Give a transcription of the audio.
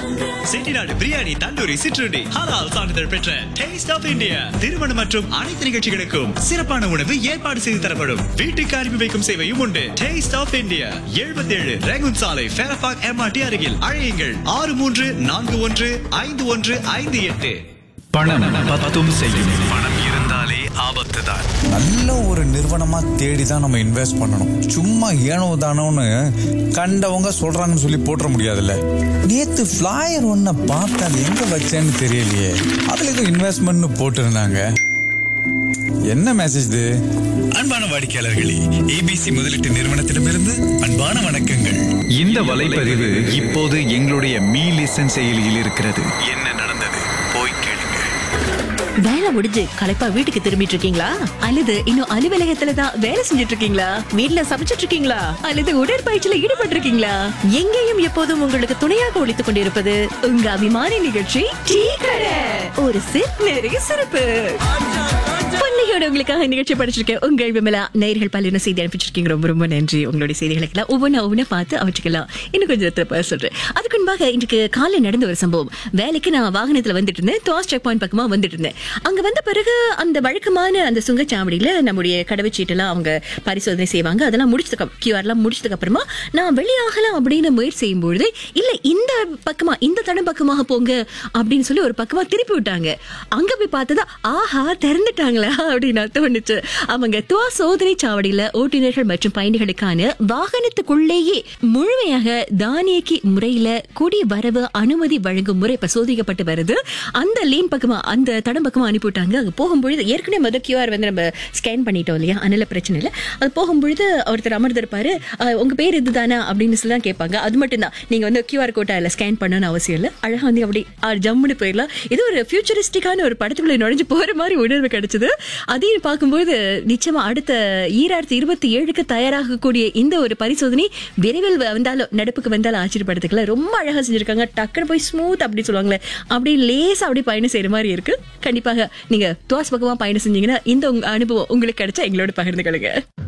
செட்டிநாடு பிரியாணி தந்தூரி சிற்றுண்டி ஹலால் சான்றிதழ் பெற்ற டேஸ்ட் ஆஃப் இந்தியா திருமணம் மற்றும் அனைத்து நிகழ்ச்சிகளுக்கும் சிறப்பான உணவு ஏற்பாடு செய்து தரப்படும் வீட்டுக்கு அனுப்பி வைக்கும் சேவையும் உண்டு டேஸ்ட் ஆஃப் இந்தியா 77 ஏழு ரேகுன் சாலை ஃபேரபாக் எம்ஆர்டி அருகில் அழையுங்கள் ஆறு மூன்று நான்கு ஒன்று ஐந்து ஒன்று ஐந்து எட்டு பணம் பத்தும் செய்யும் பணம் இருந்தாலே ஆபத்து தான் நல்ல ஒரு நிறுவனமா தேடி தான் நம்ம இன்வெஸ்ட் பண்ணணும் சும்மா ஏனோ தானோன்னு கண்டவங்க சொல்றாங்கன்னு சொல்லி போட்டுற முடியாதுல்ல நேத்து ஃபிளாயர் ஒன்ன பார்த்தா அது எங்க வச்சேன்னு தெரியலையே அதுல ஏதோ இன்வெஸ்ட்மெண்ட்னு போட்டிருந்தாங்க என்ன மெசேஜ் இது அன்பான வாடிக்கையாளர்களே ஏபிசி முதலீட்டு நிறுவனத்திடமிருந்து அன்பான வணக்கங்கள் இந்த வலைப்பதிவு இப்போது எங்களுடைய மீ லிசன் செயலியில் இருக்கிறது என்ன நடந்தது போய் கேளுங்க வேலை முடிஞ்சு களைப்பா வீட்டுக்கு திரும்பிட்டு இருக்கீங்களா அல்லது இன்னும் அலுவலகத்துல தான் வேலை செஞ்சுட்டு இருக்கீங்களா வீட்ல சமைச்சிட்டு இருக்கீங்களா அல்லது உடற்பயிற்சியில ஈடுபட்டு இருக்கீங்களா எங்கேயும் எப்போதும் உங்களுக்கு துணையாக ஒழித்துக் கொண்டிருப்பது உங்க அபிமான நிகழ்ச்சி டீ கடை ஒரு சிப் நிறைய சிறப்பு பள்ளியோட உங்களுக்காக நிகழ்ச்சி படிச்சிருக்கேன் உங்கள் விமலா நேயர்கள் பல்லின செய்தி அனுப்பிச்சிருக்கீங்க ரொம்ப ரொம்ப நன்றி உங்களுடைய செய்திகளுக்கெல்லாம் ஒவ்வொன்றா ஒவ்வொன்றா பார்த்து அவற்றுக்கெல்லாம் இன்னும் கொஞ்சம் திருப்ப சொல்றேன் அதுக்கு முன்பாக இன்றைக்கு காலை நடந்த ஒரு சம்பவம் வேலைக்கு நான் வாகனத்துல வந்துட்டு இருந்தேன் துவாஸ் செக் பாயிண்ட் பக்கமா வந்துட்டு இருந்தேன் அங்க வந்த பிறகு அந்த வழக்கமான அந்த சுங்கச்சாவடியில நம்முடைய கடவுச்சீட்டெல்லாம் அவங்க பரிசோதனை செய்வாங்க அதெல்லாம் முடிச்சதுக்கு கியூஆர்லாம் முடிச்சதுக்கு அப்புறமா நான் வெளியாகலாம் அப்படின்னு முயற்சி செய்யும்பொழுது இல்ல இந்த பக்கமா இந்த தடம் பக்கமாக போங்க அப்படின்னு சொல்லி ஒரு பக்கமா திருப்பி விட்டாங்க அங்க போய் பார்த்ததா ஆஹா திறந்துட்டாங்களா அப்படின்னு தோணுச்சு அவங்க துவா சோதனை சாவடியில ஓட்டுநர்கள் மற்றும் பயணிகளுக்கான வாகனத்துக்குள்ளேயே முழுமையாக தானியக்கி முறையில குடி வரவு அனுமதி வழங்கும் முறை இப்ப சோதிக்கப்பட்டு வருது அந்த லேன் பக்கமா அந்த தடம் பக்கமா அனுப்பிவிட்டாங்க அங்க போகும்பொழுது ஏற்கனவே முதல் கியூஆர் வந்து நம்ம ஸ்கேன் பண்ணிட்டோம் இல்லையா அதனால பிரச்சனை இல்லை அது போகும்பொழுது ஒருத்தர் அமர்ந்திருப்பாரு "அஹ், உங்க பேர் இதுதானா அப்படின்னு சொல்லி தான் கேட்பாங்க அது மட்டும் தான் நீங்க வந்து கியூஆர் கோட்டா இல்ல ஸ்கேன் பண்ணணும்னு அவசியம் இல்லை அழகா வந்து அப்படி அஹ், ஜம்முன்னு போயிடலாம் இது ஒரு ஃபியூச்சரிஸ்டிக்கான ஒரு படத்துக்குள்ள நுழைஞ்சு போற மாதிரி உணர்வு கிடைச்சது அதையும் பார்க்கும்போது நிச்சயமா அடுத்த ஈராயிரத்தி இருபத்தி ஏழுக்கு தயாராகக்கூடிய இந்த ஒரு பரிசோதனை விரைவில் வந்தாலும் நடப்புக்கு வந்தாலும் ஆச்சரியப்படுத்துக்கல ரொம்ப அழகா செஞ்சிருக்காங்க டக்குனு போய் ஸ்மூத் அப்படி சொல்லுவாங்களே அப்படி லேசா அப்படி பயணம் செய்யற மாதிரி இருக்கு கண்டிப்பாக நீங்க துவாஸ் பக்கமா பயணம் செஞ்சீங்கன்னா இந்த உங்க அனுபவம் உங்களுக்கு கிடைச்சா எங்களோட பகிர்ந்து கொள்ளுங்க